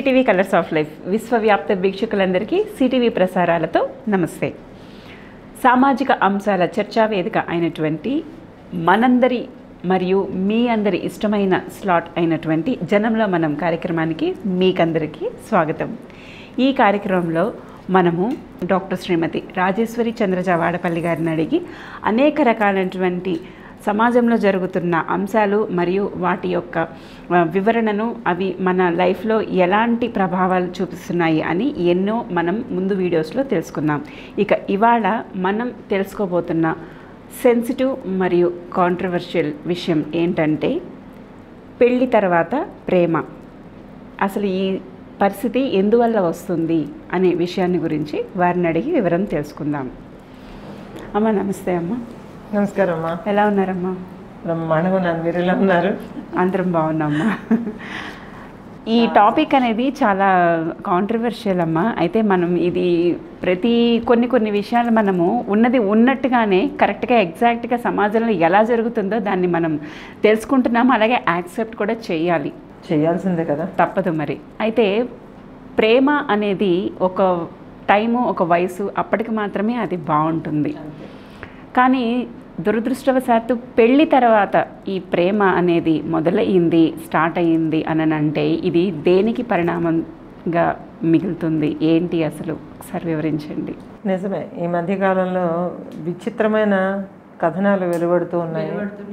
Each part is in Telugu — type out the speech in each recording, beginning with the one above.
సిటీవీ కలర్స్ ఆఫ్ లైఫ్ విశ్వవ్యాప్త వీక్షకులందరికీ సిటీవీ ప్రసారాలతో నమస్తే సామాజిక అంశాల చర్చా వేదిక అయినటువంటి మనందరి మరియు మీ అందరి ఇష్టమైన స్లాట్ అయినటువంటి జనంలో మనం కార్యక్రమానికి మీకందరికీ స్వాగతం ఈ కార్యక్రమంలో మనము డాక్టర్ శ్రీమతి రాజేశ్వరి చంద్రజ వాడపల్లి గారిని అడిగి అనేక రకాలైనటువంటి సమాజంలో జరుగుతున్న అంశాలు మరియు వాటి యొక్క ఆ, వివరణను అవి మన లైఫ్లో ఎలాంటి ప్రభావాలు చూపిస్తున్నాయి అని ఎన్నో మనం ముందు వీడియోస్లో తెలుసుకుందాం ఇక ఇవాళ మనం తెలుసుకోబోతున్న సెన్సిటివ్ మరియు కాంట్రవర్షియల్ విషయం ఏంటంటే పెళ్లి తర్వాత ప్రేమ అసలు ఈ పరిస్థితి ఎందువల్ల వస్తుంది అనే విషయాన్ని గురించి వారిని అడిగి వివరం తెలుసుకుందాం అమ్మ నమస్తే అమ్మ నమస్కారం అమ్మా ఎలా ఉన్నారమ్మా బ్రహ్మాండంగా ఉన్నాను మీరు ఎలా ఉన్నారు అందరం బాగున్నామ్మా ఈ టాపిక్ అనేది చాలా కాంట్రవర్షియల్ అమ్మా అయితే మనం ఇది ప్రతి కొన్ని కొన్ని విషయాలు మనము ఉన్నది ఉన్నట్టుగానే కరెక్ట్గా ఎగ్జాక్ట్గా సమాజంలో ఎలా జరుగుతుందో దాన్ని మనం తెలుసుకుంటున్నాము అలాగే యాక్సెప్ట్ కూడా చేయాలి చేయాల్సిందే కదా తప్పదు మరి అయితే ప్రేమ అనేది ఒక టైము ఒక వయసు అప్పటికి మాత్రమే అది బాగుంటుంది కానీ దురదృష్టవశాత్తు పెళ్లి తర్వాత ఈ ప్రేమ అనేది మొదలయ్యింది స్టార్ట్ అయ్యింది అని అంటే ఇది దేనికి పరిణామంగా మిగులుతుంది ఏంటి అసలు ఒకసారి వివరించండి నిజమే ఈ మధ్య కాలంలో విచిత్రమైన కథనాలు వెలువడుతూ ఉన్నాయి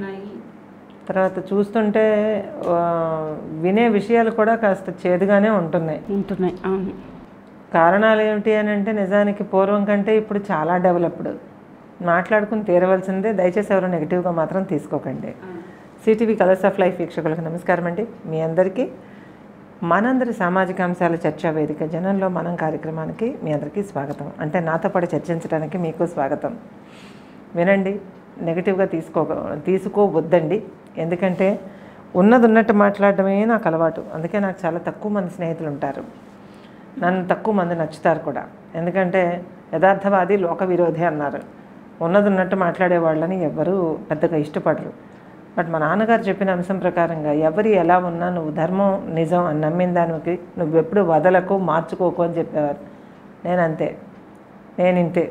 తర్వాత చూస్తుంటే ఆ, వినే విషయాలు కూడా కాస్త చేదుగానే ఉంటున్నాయి ఉంటున్నాయి అవును కారణాలు ఏమిటి అని అంటే నిజానికి పూర్వం కంటే ఇప్పుడు చాలా డెవలప్డ్ మాట్లాడుకుని తీరవలసిందే దయచేసి ఎవరు నెగిటివ్గా మాత్రం తీసుకోకండి సిటీవీ కలర్స్ ఆఫ్ లైఫ్ వీక్షకులకు నమస్కారం అండి మీ అందరికీ మనందరి సామాజిక అంశాల చర్చా వేదిక జనంలో మనం కార్యక్రమానికి మీ అందరికీ స్వాగతం అంటే నాతో పాటు చర్చించడానికి మీకు స్వాగతం వినండి నెగిటివ్గా తీసుకో తీసుకోవద్దండి ఎందుకంటే ఉన్నది ఉన్నట్టు మాట్లాడడమే నాకు అలవాటు అందుకే నాకు చాలా తక్కువ మంది స్నేహితులు ఉంటారు నన్ను తక్కువ మంది నచ్చుతారు కూడా ఎందుకంటే యథార్థవాది లోక విరోధి అన్నారు ఉన్నది ఉన్నట్టు మాట్లాడే వాళ్ళని ఎవ్వరూ పెద్దగా ఇష్టపడరు బట్ మా నాన్నగారు చెప్పిన అంశం ప్రకారంగా ఎవరు ఎలా ఉన్నా నువ్వు ధర్మం నిజం అని నమ్మిన దానికి నువ్వు ఎప్పుడు వదలకు మార్చుకోకు అని చెప్పేవారు నేను అంతే నేను ఇంతే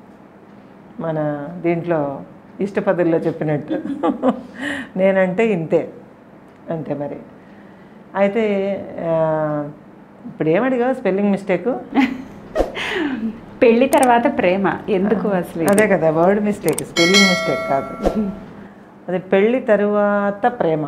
మన దీంట్లో ఇష్టపదుల్లో చెప్పినట్టు నేనంటే ఇంతే అంతే మరి అయితే ఆ, ఇప్పుడు ఏమడిగా స్పెల్లింగ్ మిస్టేక్ పెళ్లి తర్వాత ప్రేమ ఎందుకు అసలు అదే కదా వర్డ్ మిస్టేక్ స్పెల్లింగ్ మిస్టేక్ కాదు అది పెళ్ళి తరువాత ప్రేమ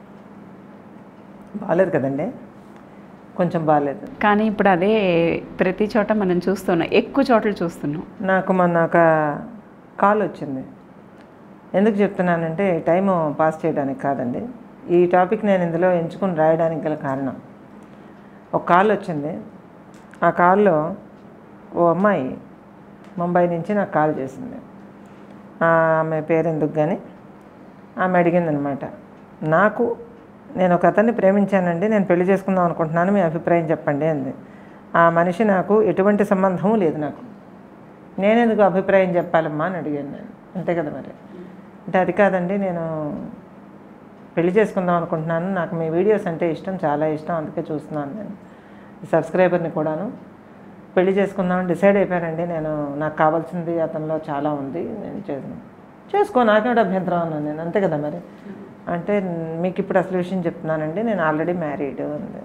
బాగాలేదు కదండి కొంచెం బాగాలేదు కానీ ఇప్పుడు అదే ప్రతి చోట మనం చూస్తున్నాం ఎక్కువ చోట్ల చూస్తున్నాం నాకు మొన్న ఒక కాల్ వచ్చింది ఎందుకు చెప్తున్నానంటే టైం పాస్ చేయడానికి కాదండి ఈ టాపిక్ నేను ఇందులో ఎంచుకుని రాయడానికి గల కారణం ఒక కాల్ వచ్చింది ఆ కాల్లో ఓ అమ్మాయి ముంబై నుంచి నాకు కాల్ చేసింది ఆ, ఆమె పేరు ఎందుకు కానీ ఆమె అడిగిందనమాట నాకు నేను ఒక అతన్ని ప్రేమించానండి నేను పెళ్లి చేసుకుందాం అనుకుంటున్నాను మీ అభిప్రాయం చెప్పండి అంది ఆ మనిషి నాకు ఎటువంటి సంబంధము లేదు నాకు నేనెందుకు అభిప్రాయం చెప్పాలమ్మా అని అడిగాను నేను అంతే కదా మరి అంటే అది కాదండి నేను పెళ్లి చేసుకుందాం అనుకుంటున్నాను నాకు మీ వీడియోస్ అంటే ఇష్టం చాలా ఇష్టం అందుకే చూస్తున్నాను నేను సబ్స్క్రైబర్ని కూడాను పెళ్లి చేసుకుందామని డిసైడ్ అయిపోయానండి నేను నాకు కావాల్సింది అతనిలో చాలా ఉంది నేను చేసాను చేసుకో నాకేమిటి అభ్యంతరం అన్నాను నేను అంతే కదా మరి అంటే మీకు ఇప్పుడు అసలు విషయం చెప్తున్నానండి నేను ఆల్రెడీ మ్యారీడ్ ఉంది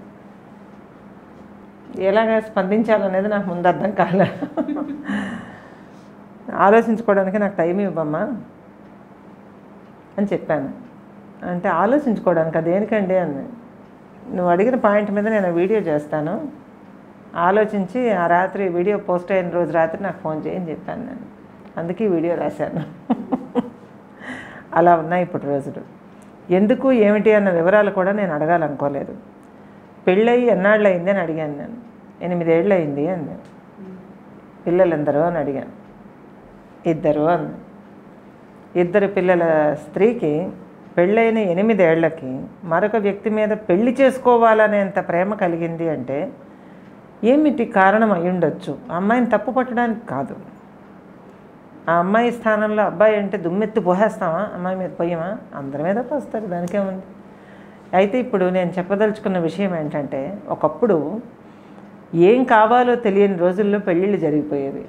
ఎలాగ స్పందించాలనేది నాకు ముందు అర్థం కాలే ఆలోచించుకోవడానికి నాకు టైం ఇవ్వమ్మా అని చెప్పాను అంటే ఆలోచించుకోవడానికి అదేనికండి అంది నువ్వు అడిగిన పాయింట్ మీద నేను వీడియో చేస్తాను ఆలోచించి ఆ రాత్రి వీడియో పోస్ట్ అయిన రోజు రాత్రి నాకు ఫోన్ చేయని చెప్పాను నేను అందుకే ఈ వీడియో రాశాను అలా ఉన్నాయి ఇప్పుడు రోజులు ఎందుకు ఏమిటి అన్న వివరాలు కూడా నేను అడగాలనుకోలేదు పెళ్ళయి ఎన్నాళ్ళు అయింది అని అడిగాను నేను ఎనిమిదేళ్ళు అయింది అంది పిల్లలు ఎందరో అని అడిగాను ఇద్దరు అంది ఇద్దరు పిల్లల స్త్రీకి పెళ్ళైన ఎనిమిదేళ్లకి మరొక వ్యక్తి మీద పెళ్లి చేసుకోవాలనేంత ప్రేమ కలిగింది అంటే ఏమిటి కారణం అయి ఉండొచ్చు ఆ అమ్మాయిని తప్పు పట్టడానికి కాదు ఆ అమ్మాయి స్థానంలో అబ్బాయి అంటే దుమ్మెత్తి పోసేస్తామా అమ్మాయి మీద పోయామా అందరి మీద పోస్తారు దానికేముంది అయితే ఇప్పుడు నేను చెప్పదలుచుకున్న విషయం ఏంటంటే ఒకప్పుడు ఏం కావాలో తెలియని రోజుల్లో పెళ్ళిళ్ళు జరిగిపోయేవి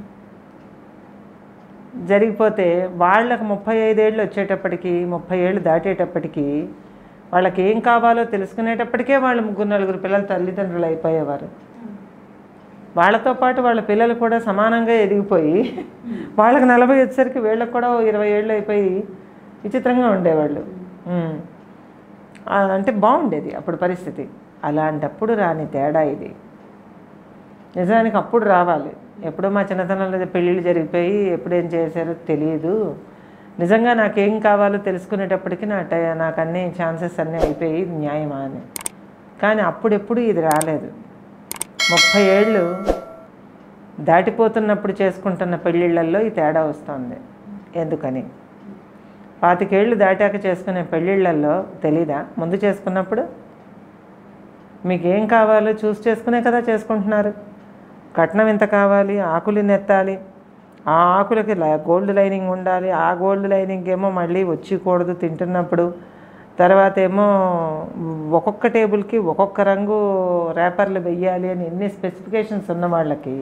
జరిగిపోతే వాళ్ళకి ముప్పై ఐదేళ్ళు వచ్చేటప్పటికి ముప్పై ఏళ్ళు దాటేటప్పటికి వాళ్ళకి ఏం కావాలో తెలుసుకునేటప్పటికే వాళ్ళు ముగ్గురు నలుగురు పిల్లల తల్లిదండ్రులు అయిపోయేవారు వాళ్ళతో పాటు వాళ్ళ పిల్లలు కూడా సమానంగా ఎదిగిపోయి వాళ్ళకి నలభై వచ్చేసరికి వీళ్ళకి కూడా ఓ ఇరవై ఏళ్ళు అయిపోయి విచిత్రంగా ఉండేవాళ్ళు ఉమ్. ఆ, అంటే బాగుండేది అప్పుడు పరిస్థితి అలాంటప్పుడు రాని తేడా ఇది నిజానికి అప్పుడు రావాలి ఎప్పుడో మా చిన్నతనంలో పెళ్ళిళ్ళు జరిగిపోయి ఎప్పుడేం చేశారో తెలియదు నిజంగా నాకేం కావాలో తెలుసుకునేటప్పటికి నా టై నాకు అన్ని ఛాన్సెస్ అన్నీ అయిపోయి ఇది న్యాయమా అని కానీ అప్పుడెప్పుడు ఇది రాలేదు ముప్పై ఏళ్ళు దాటిపోతున్నప్పుడు చేసుకుంటున్న పెళ్ళిళ్ళల్లో ఈ తేడా వస్తుంది ఎందుకని పాతికేళ్ళు దాటాక చేసుకునే పెళ్ళిళ్ళల్లో తెలీదా ముందు చేసుకున్నప్పుడు మీకు ఏం కావాలో చూసి చేసుకునే కదా చేసుకుంటున్నారు కట్నం ఎంత కావాలి ఆకులు నెత్తాలి ఆ ఆకులకి ల- గోల్డ్ లైనింగ్ ఉండాలి ఆ గోల్డ్ లైనింగ్ ఏమో మళ్ళీ వచ్చికూడదు తింటున్నప్పుడు తర్వాత ఏమో ఒక్కొక్క టేబుల్కి ఒక్కొక్క రంగు రేపర్లు వెయ్యాలి అని ఎన్ని స్పెసిఫికేషన్స్ ఉన్న వాళ్ళకి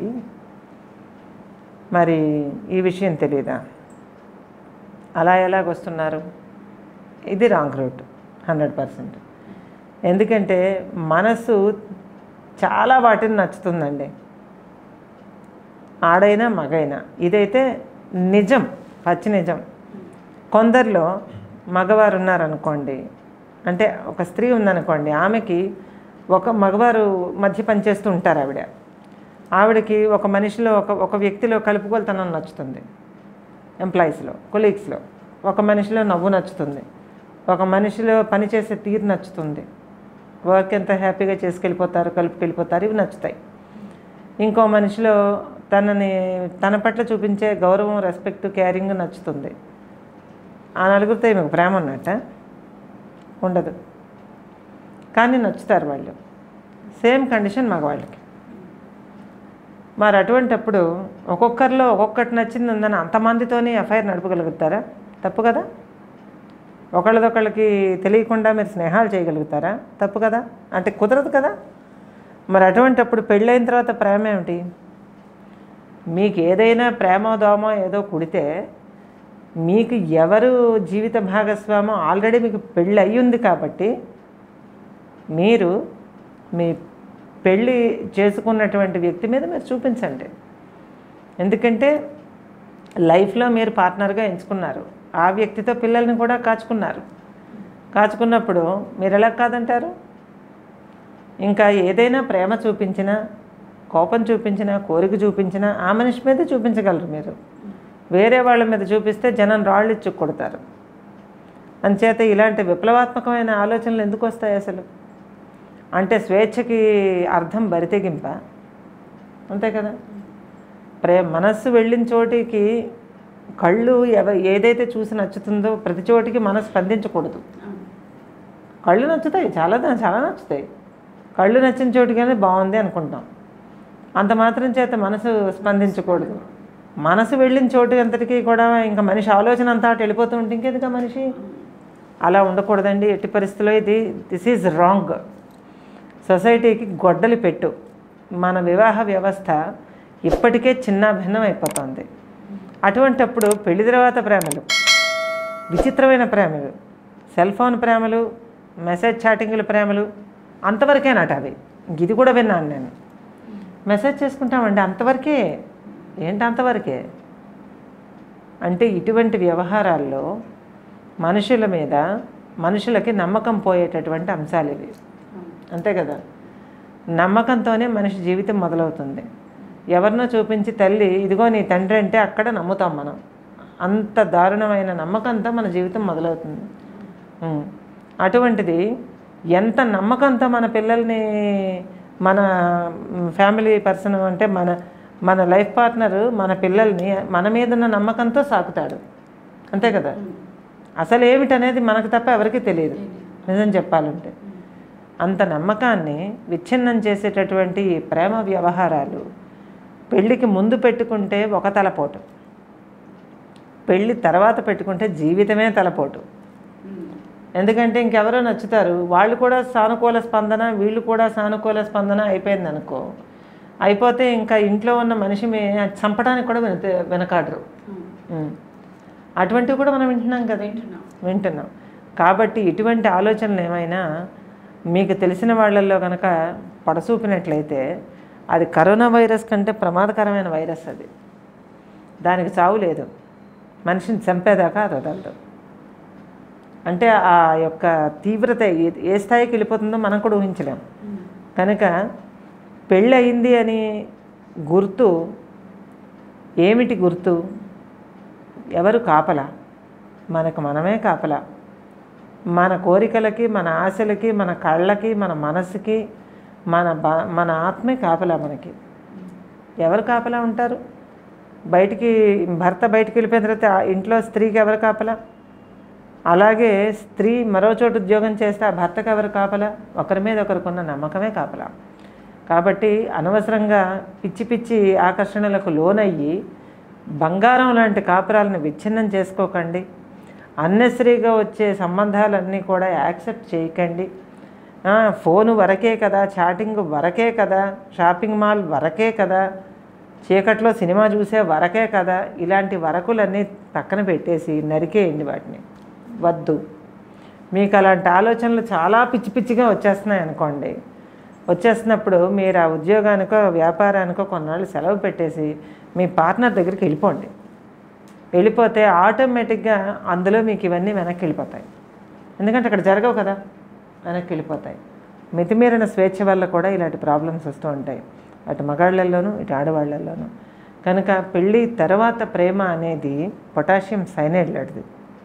మరి ఈ విషయం తెలియదా అలా ఎలాగొస్తున్నారు ఇది రాంగ్ రూట్ హండ్రెడ్ పర్సెంట్ ఎందుకంటే మనసు చాలా వాటిని నచ్చుతుందండి ఆడైనా మగైనా ఇదైతే నిజం పచ్చి నిజం కొందరిలో మగవారు ఉన్నారనుకోండి అంటే ఒక స్త్రీ ఉందనుకోండి ఆమెకి ఒక మగవారు మధ్య పనిచేస్తూ ఉంటారు ఆవిడ ఆవిడకి ఒక మనిషిలో ఒక ఒక వ్యక్తిలో కలుపుకొలతనం నచ్చుతుంది ఎంప్లాయీస్లో కొలీగ్స్లో ఒక మనిషిలో నవ్వు నచ్చుతుంది ఒక మనిషిలో పనిచేసే తీరు నచ్చుతుంది వర్క్ ఎంత హ్యాపీగా చేసుకెళ్ళిపోతారు కలుపుకెళ్ళిపోతారు ఇవి నచ్చుతాయి ఇంకో మనిషిలో తనని తన పట్ల చూపించే గౌరవం రెస్పెక్ట్ కేరింగ్ నచ్చుతుంది ఆ నలుగురితో మీకు ప్రేమ ఉన్నట్ట ఉండదు కానీ నచ్చుతారు వాళ్ళు సేమ్ కండిషన్ మగవాళ్ళకి మరి అటువంటప్పుడు ఒక్కొక్కరిలో ఒక్కొక్కటి నచ్చింది ఉందని అంతమందితోనే ఎఫ్ఐఆర్ నడపగలుగుతారా తప్పు కదా ఒకళ్ళదొకళ్ళకి తెలియకుండా మీరు స్నేహాలు చేయగలుగుతారా తప్పు కదా అంటే కుదరదు కదా మరి అటువంటప్పుడు పెళ్ళైన తర్వాత ప్రేమ ఏమిటి మీకు ఏదైనా ప్రేమ దోమ ఏదో కుడితే మీకు ఎవరు జీవిత భాగస్వామో ఆల్రెడీ మీకు పెళ్ళి అయ్యింది కాబట్టి మీరు మీ పెళ్ళి చేసుకున్నటువంటి వ్యక్తి మీద మీరు చూపించండి ఎందుకంటే లైఫ్లో మీరు పార్ట్నర్గా ఎంచుకున్నారు ఆ వ్యక్తితో పిల్లల్ని కూడా కాచుకున్నారు కాచుకున్నప్పుడు మీరు ఎలా కాదంటారు ఇంకా ఏదైనా ప్రేమ చూపించినా కోపం చూపించినా కోరిక చూపించినా ఆ మనిషి మీదే చూపించగలరు మీరు వేరే వాళ్ళ మీద చూపిస్తే జనం రాళ్ళు ఇచ్చి కొడతారు అంచేత ఇలాంటి విప్లవాత్మకమైన ఆలోచనలు ఎందుకు వస్తాయి అసలు అంటే స్వేచ్ఛకి అర్థం బరితెగింప అంతే కదా ప్రే మనస్సు వెళ్ళిన చోటికి కళ్ళు ఎవ ఏదైతే చూసి నచ్చుతుందో ప్రతి చోటికి మనసు స్పందించకూడదు కళ్ళు నచ్చుతాయి చాలా చాలా నచ్చుతాయి కళ్ళు నచ్చిన చోటుగానే బాగుంది అనుకుంటాం అంత మాత్రం చేత మనసు స్పందించకూడదు మనసు వెళ్ళిన చోటు అంతటికీ కూడా ఇంకా మనిషి ఆలోచన అంతా అటు వెళ్ళిపోతూ ఉంటే ఇంకేదిగా మనిషి అలా ఉండకూడదండి ఎట్టి పరిస్థితిలో ఇది దిస్ ఈజ్ రాంగ్ సొసైటీకి గొడ్డలి పెట్టు మన వివాహ వ్యవస్థ ఇప్పటికే చిన్న భిన్నం అయిపోతుంది అటువంటప్పుడు పెళ్లి తర్వాత ప్రేమలు విచిత్రమైన ప్రేమలు సెల్ ఫోన్ ప్రేమలు మెసేజ్ చాటింగ్ల ప్రేమలు అంతవరకేనట అవి ఇది కూడా విన్నాను నేను మెసేజ్ చేసుకుంటామండి అంతవరకే ఏంటి అంతవరకే అంటే ఇటువంటి వ్యవహారాల్లో మనుషుల మీద మనుషులకి నమ్మకం పోయేటటువంటి అంశాలు ఇవి అంతే కదా నమ్మకంతోనే మనిషి జీవితం మొదలవుతుంది ఎవరినో చూపించి తల్లి ఇదిగో నీ తండ్రి అంటే అక్కడ నమ్ముతాం మనం అంత దారుణమైన నమ్మకంతో మన జీవితం మొదలవుతుంది ఉం. అటువంటిది ఎంత నమ్మకంతో మన పిల్లల్ని మన ఫ్యామిలీ పర్సన్ అంటే మన మన లైఫ్ పార్ట్నర్ మన పిల్లల్ని మన మీద ఉన్న నమ్మకంతో సాకుతాడు అంతే కదా అసలు ఏమిటనేది మనకు తప్ప ఎవరికీ తెలియదు నిజం చెప్పాలంటే అంత నమ్మకాన్ని విచ్ఛిన్నం చేసేటటువంటి ఈ ప్రేమ వ్యవహారాలు పెళ్ళికి ముందు పెట్టుకుంటే ఒక తలపోటు పెళ్ళి తర్వాత పెట్టుకుంటే జీవితమే తలపోటు ఎందుకంటే ఇంకెవరో నచ్చుతారు వాళ్ళు కూడా సానుకూల స్పందన వీళ్ళు కూడా సానుకూల స్పందన అయిపోయింది అనుకో అయిపోతే ఇంకా ఇంట్లో ఉన్న మనిషి మే అది చంపడానికి కూడా వెనక వెనకాడరు ఉమ్. అటువంటివి కూడా మనం వింటున్నాం కదా వింటున్నాం కాబట్టి ఇటువంటి ఆలోచనలు ఏమైనా మీకు తెలిసిన వాళ్ళల్లో కనుక పడసూపినట్లయితే అది కరోనా వైరస్ కంటే ప్రమాదకరమైన వైరస్ అది దానికి చావు లేదు మనిషిని చంపేదాకా అది వదలదు అంటే ఆ యొక్క తీవ్రత ఏ- ఏ స్థాయికి వెళ్ళిపోతుందో మనం కూడా ఊహించలేం కనుక పెళ్ళి అయింది అని గుర్తు ఏమిటి గుర్తు ఎవరు కాపలా మనకు మనమే కాపలా మన కోరికలకి మన ఆశలకి మన కళ్ళకి మన మనసుకి మన బ మన ఆత్మే కాపలా మనకి ఎవరు కాపలా ఉంటారు బయటికి భర్త బయటికి వెళ్ళిపోయిన తర్వాత ఆ ఇంట్లో స్త్రీకి ఎవరు కాపలా అలాగే స్త్రీ మరో చోట ఉద్యోగం చేస్తే ఆ భర్తకు ఎవరు కాపలా ఒకరి మీద ఒకరికున్న నమ్మకమే కాపలా కాబట్టి అనవసరంగా పిచ్చి పిచ్చి ఆకర్షణలకు లోనయ్యి బంగారం లాంటి కాపురాలను విచ్ఛిన్నం చేసుకోకండి అన్నెసరీగా వచ్చే సంబంధాలన్నీ కూడా యాక్సెప్ట్ చేయకండి ఆ, ఫోను వరకే కదా చాటింగ్ వరకే కదా షాపింగ్ మాల్ వరకే కదా చీకట్లో సినిమా చూసే వరకే కదా ఇలాంటి వరకులన్నీ పక్కన పెట్టేసి నరికేయండి వాటిని వద్దు మీకు అలాంటి ఆలోచనలు చాలా పిచ్చి పిచ్చిగా వచ్చేస్తున్నాయి అనుకోండి వచ్చేస్తున్నప్పుడు మీరు ఆ ఉద్యోగానికో వ్యాపారానికో కొన్నాళ్ళు సెలవు పెట్టేసి మీ పార్ట్నర్ దగ్గరికి వెళ్ళిపోండి వెళ్ళిపోతే ఆటోమేటిక్గా అందులో మీకు ఇవన్నీ వెనక్కి వెళ్ళిపోతాయి ఎందుకంటే అక్కడ జరగవు కదా వెనక్కి వెళ్ళిపోతాయి మితిమీరిన స్వేచ్ఛ వల్ల కూడా ఇలాంటి ప్రాబ్లమ్స్ వస్తూ ఉంటాయి అటు మగాళ్ళల్లోనూ ఇటు ఆడవాళ్ళల్లోనూ కనుక పెళ్ళి తర్వాత ప్రేమ అనేది పొటాషియం సైనైడ్ లాంటిది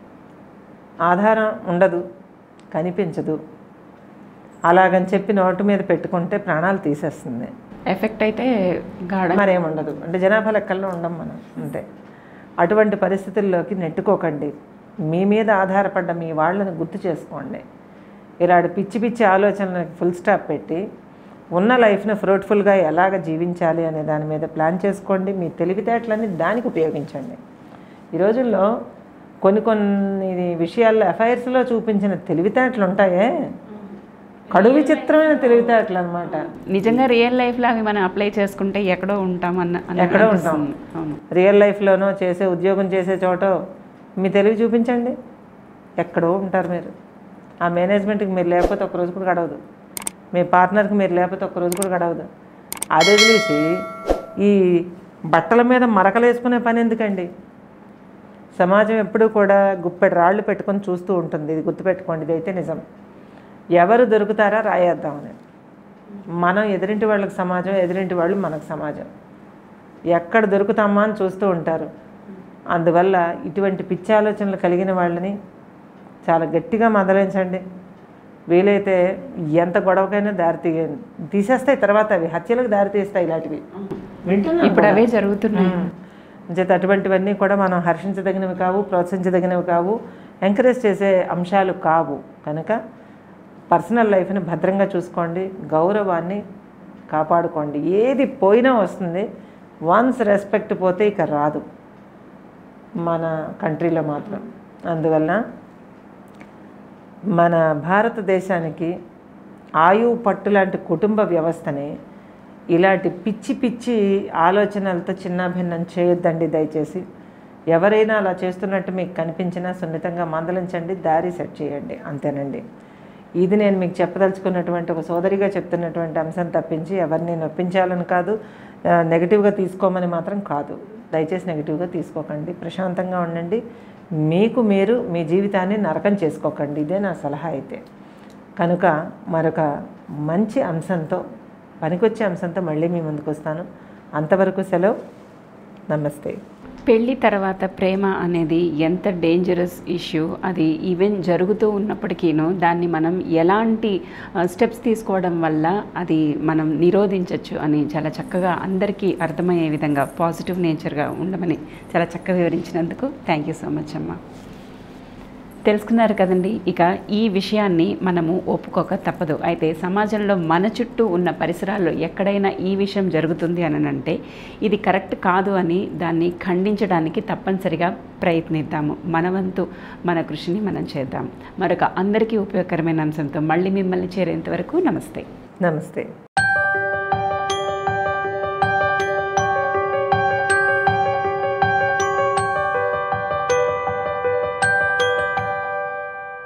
ఆధారం ఉండదు కనిపించదు అలాగని చెప్పి నోటు మీద పెట్టుకుంటే ప్రాణాలు తీసేస్తుంది ఎఫెక్ట్ అయితే గాఢ మరేముండదు అంటే జనాభా లెక్కల్లో ఉండం మనం అంతే అటువంటి పరిస్థితుల్లోకి నెట్టుకోకండి మీ మీద ఆధారపడ్డ మీ వాళ్ళని గుర్తు చేసుకోండి ఇలాంటి పిచ్చి పిచ్చి ఆలోచనలకు ఫుల్ స్టాప్ పెట్టి ఉన్న లైఫ్ని ఫ్రూట్ఫుల్గా ఎలాగ జీవించాలి అనే దాని మీద ప్లాన్ చేసుకోండి మీ తెలివితేటలన్నీ దానికి ఉపయోగించండి ఈ రోజుల్లో కొన్ని కొన్ని విషయాల్లో ఎఫ్ఐఆర్స్లో చూపించిన తెలివితేటలు ఉంటాయే కడు విచిత్రమైన తెలివితేటలు అనమాట నిజంగా రియల్ లైఫ్లో అవి మనం అప్లై చేసుకుంటే ఎక్కడో ఉంటాం అన్న అన్న ఎక్కడో ఉంటాం. అనిపిస్తుంది. అవును రియల్ లైఫ్లోనో చేసే ఉద్యోగం చేసే చోట మీ తెలివి చూపించండి ఎక్కడో ఉంటారు మీరు ఆ మేనేజ్మెంట్కి మీరు లేకపోతే ఒక రోజు కూడా గడవదు మీ పార్ట్నర్కి మీరు లేకపోతే ఒక రోజు కూడా గడవదు అది వదిలేసి ఈ బట్టల మీద మరకలు వేసుకునే పని ఎందుకండి సమాజం ఎప్పుడూ కూడా గుప్పెడు రాళ్ళు పెట్టుకొని చూస్తూ ఉంటుంది ఇది గుర్తుపెట్టుకోండి ఇది అయితే నిజం ఎవరు దొరుకుతారా రాయేద్దామని మనం ఎదురింటి వాళ్ళకి సమాజం ఎదురింటి వాళ్ళు మనకు సమాజం ఎక్కడ దొరుకుతామా అని చూస్తూ ఉంటారు అందువల్ల ఇటువంటి పిచ్చి ఆలోచనలు కలిగిన వాళ్ళని చాలా గట్టిగా మందలించండి వీలైతే ఎంత గొడవకైనా దారి తీ తీసేస్తాయి తర్వాత అవి హత్యలకు దారి తీస్తాయి ఇలాంటివి వింటున్నాం ఇప్పుడు కూడా. అవే జరుగుతున్నాయి చేత అటువంటివన్నీ కూడా మనం హర్షించదగినవి కావు ప్రోత్సహించదగినవి కావు ఎంకరేజ్ చేసే అంశాలు కావు కనుక పర్సనల్ లైఫ్ని భద్రంగా చూసుకోండి గౌరవాన్ని కాపాడుకోండి ఏది పోయినా వస్తుంది వన్స్ రెస్పెక్ట్ పోతే ఇక రాదు మన కంట్రీలో మాత్రం అందువలన మన భారతదేశానికి ఆయువు పట్టు లాంటి కుటుంబ వ్యవస్థని ఇలాంటి పిచ్చి పిచ్చి ఆలోచనలతో చిన్నాభిన్నం చేయొద్దండి దయచేసి ఎవరైనా అలా చేస్తున్నట్టు మీకు కనిపించినా సున్నితంగా మందలించండి దారి సెట్ చేయండి అంతేనండి ఇది నేను మీకు చెప్పదలుచుకున్నటువంటి ఒక సోదరిగా చెప్తున్నటువంటి అంశం తప్పించి ఎవరిని నొప్పించాలని కాదు ఆ, నెగిటివ్గా తీసుకోమని మాత్రం కాదు దయచేసి నెగిటివ్గా తీసుకోకండి ప్రశాంతంగా ఉండండి మీకు మీరు మీ జీవితాన్ని నరకం చేసుకోకండి ఇదే నా సలహా అయితే కనుక మరొక మంచి అంశంతో పనికొచ్చే అంశంతో మళ్ళీ మీ ముందుకు వస్తాను అంతవరకు సెలవు నమస్తే పెళ్లి తర్వాత ప్రేమ అనేది ఎంత డేంజరస్ ఇష్యూ అది ఈవెన్ జరుగుతూ ఉన్నప్పటికీను దాన్ని మనం ఎలాంటి స్టెప్స్ తీసుకోవడం వల్ల అది మనం నిరోధించవచ్చు అని చాలా చక్కగా అందరికీ అర్థమయ్యే విధంగా పాజిటివ్ నేచర్గా ఉండమని చాలా చక్కగా వివరించినందుకు థ్యాంక్ యూ సో మచ్ అమ్మా తెలుసుకున్నారు కదండి ఇక ఈ విషయాన్ని మనము ఒప్పుకోక తప్పదు అయితే సమాజంలో మన చుట్టూ ఉన్న పరిసరాల్లో ఎక్కడైనా ఈ విషయం జరుగుతుంది అని అంటే ఇది కరెక్ట్ కాదు అని దాన్ని ఖండించడానికి తప్పనిసరిగా ప్రయత్నిద్దాము మన వంతు మన కృషిని మనం చేద్దాం మరొక అందరికీ ఉపయోగకరమైన అంశంతో మళ్ళీ మిమ్మల్ని చేరేంత వరకు నమస్తే నమస్తే